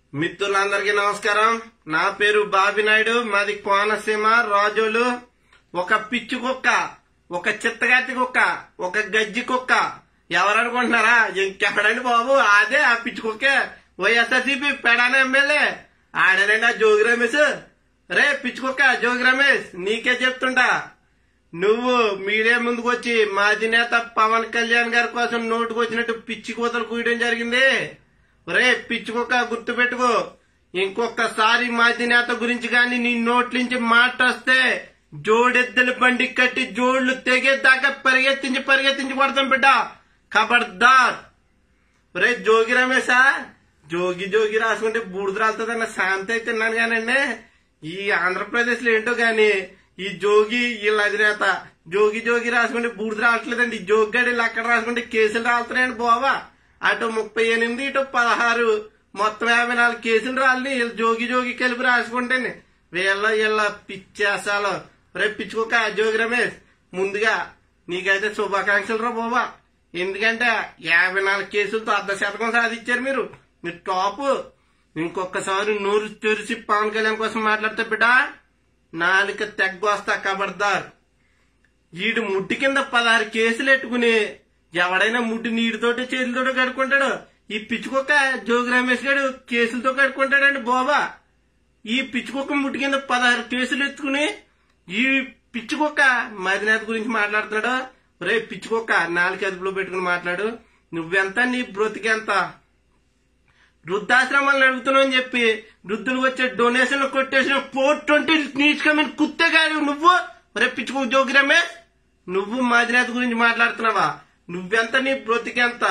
మిత్రులందరికీ నమస్కారం నా పేరు బాబి నాయుడు మాది కోనసీమ రాజోలు ఒక పిచ్చి కుక్క ఒక చిత్తగత్తి కుక్క ఒక గజ్జి కుక్క ఎవరనుకుంటున్నారా ఇంకెక్కడండి బాబు అదే ఆ పిచ్చి కుక్కే వైఎస్ఆర్సీపీ పెడాన ఎమ్మెల్యే ఆడనండి ఆ జోగి రమేష్ రే పిచ్చి కుక్క జోగి రమేష్ నీకే చెప్తుంటా నువ్వు మీడియా ముందుకు వచ్చి మాజీ నేత పవన్ కళ్యాణ్ గారి కోసం నోటుకు వచ్చినట్టు పిచ్చి కూతలు కూయడం జరిగింది రే పిచ్చుకోక గుర్తు పెట్టుకో ఇంకొకసారి మాజీ నేత గురించి గాని నీ నోట్లించి మాట వస్తే జోడెద్దల బండి కట్టి జోళ్లు తెగేదాకా పరిగెత్తించి పరిగెత్తించి కొడతాం బిడ్డ ఖబర్దార్ రే జోగి రమేశా జోగి జోగి రాసుకుంటే బూడిద రాలుతుందన్న శాంతి అయితే తిన్నాను కానండి ఈ ఆంధ్రప్రదేశ్ లో ఏంటో గాని ఈ జోగి వీళ్ళ అధినేత జోగి జోగి రాసుకుంటే బూడిద రావట్లేదండి ఈ జోగి గడి అక్కడ రాసుకుంటే కేసులు రాలుతున్నాయండి బావా అటు ముప్పై ఎనిమిది ఇటు పదహారు మొత్తం యాభై నాలుగు కేసులు రాలి వీళ్ళు జోగి జోగి కలిపి రాసుకుంటేనే వీళ్ళ వీళ్ళ పిచ్చేసాలు రేపు పిచ్చుకోక జోగి రమేష్ ముందుగా నీకైతే శుభాకాంక్షలు రా బాబా ఎందుకంటే యాభై నాలుగు కేసులతో అర్ధ శతకం సాధించారు మీరు మీరు టాప్ ఇంకొకసారి నూరు తెరిచి పవన్ కళ్యాణ్ కోసం మాట్లాడితే బిడ్డ నాలుక తెగ్గొస్తా కబర్దార్ వీడు ముడ్డి కింద పదహారు కేసులు ఎట్టుకుని ఎవడైనా ముడ్డి నీటితోటి చేతులతో కడుక్కుంటాడు ఈ పిచ్చుకొక్క జోగి రమేష్ గారు కేసులతో కడుక్కుంటాడండి బాబా ఈ పిచ్చుకొక్క ముడ్డి కింద పదహారు కేసులు ఎత్తుకుని ఈ పిచ్చుకొక్క మదినేత గురించి మాట్లాడుతున్నాడు రే పిచ్చుకొక్క నాలుగు అదుపులో పెట్టుకుని మాట్లాడు నువ్వెంత నీ బ్రతికెంత వృద్ధాశ్రమాలను అడుగుతున్నావు అని చెప్పి వృద్ధులు వచ్చే డొనేషన్ కొట్టేసిన ఫోర్ ట్వంటీ నీచుకమైన కుత్తేగాడు నువ్వు రే పిచ్చుకో జోగి రమేష్ నువ్వు మాదినేత గురించి మాట్లాడుతున్నావా నువ్వెంత నీ బ్రతికెంత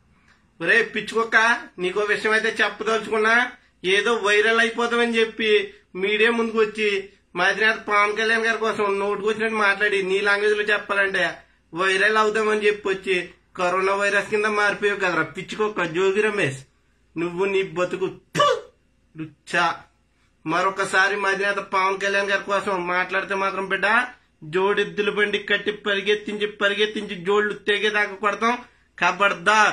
రే పిచ్చుకొక్క నీకో విషయం అయితే చెప్పదలుచుకున్నా ఏదో వైరల్ అయిపోతామని చెప్పి మీడియా ముందుకు వచ్చి మాదినేత పవన్ కళ్యాణ్ గారి కోసం నోటుకు వచ్చినట్టు మాట్లాడి నీ లాంగ్వేజ్ లో చెప్పాలంటే వైరల్ అవుదామని చెప్పి వచ్చి కరోనా వైరస్ కింద మారిపోయావు కదరా పిచ్చుకొక్క జోగి రమేష్ నువ్వు నీ బతుకు థు! లుచ్చా మరొకసారి మధ్యనేత పవన్ కళ్యాణ్ గారి కోసం మాట్లాడితే మాత్రం బిడ్డ జోడెద్దుల బండి కట్టి పరిగెత్తించి పరిగెత్తించి జోళ్లు తెగేదాకా కొడతాం కబర్దార్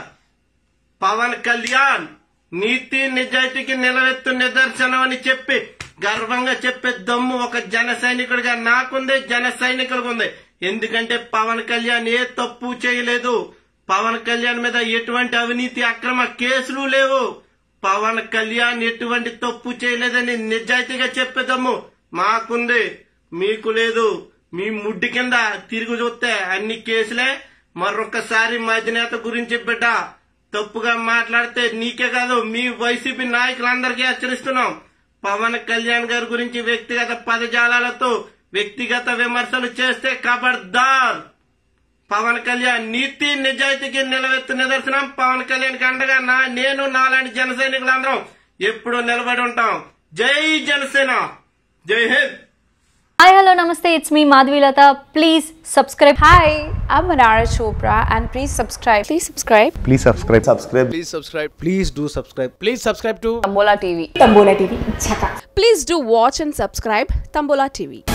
పవన్ కళ్యాణ్ నీతి నిజాయితీకి నిలవెత్తు నిదర్శనం అని చెప్పి గర్వంగా చెప్పే దమ్ము ఒక జన సైనికుడిగా నాకుంది జన సైనికులకు ఉంది ఎందుకంటే పవన్ కళ్యాణ్ ఏ తప్పు చేయలేదు పవన్ కళ్యాణ్ మీద ఎటువంటి అవినీతి అక్రమ కేసులు లేవు పవన్ కళ్యాణ్ ఎటువంటి తప్పు చేయలేదని నిజాయితీగా చెప్పేదమ్ము మాకుంది మీకు లేదు మీ ముడ్డి కింద తిరిగి చూస్తే అన్ని కేసులే మరొకసారి మధ్యనేత గురించి బిడ్డ తప్పుగా మాట్లాడితే నీకే కాదు మీ వైసీపీ నాయకులందరికీ హెచ్చరిస్తున్నాం పవన్ కళ్యాణ్ గారి గురించి వ్యక్తిగత పదజాలాలతో వ్యక్తిగత విమర్శలు చేస్తే ఖబర్దార్ పవన్ కళ్యాణ్ నీతి నిజాయితీకి నిలవెత్తు నిదర్శనం పవన్ కళ్యాణ్ కి అండగా నా నేను నాలాంటి జన సైనికులందరం ఎప్పుడు నిలబడి ఉంటాం జై జనసేన జై హింద్ హాయ్ హలో నమస్తే it's me Madhavilatha please subscribe Hi, I'm Manara Chopra and please subscribe. Please subscribe. Please subscribe. Subscribe. Please subscribe. Please do subscribe. Please subscribe to Tambola TV. Tambola TV. Chaka. Please do watch and subscribe Tambola TV.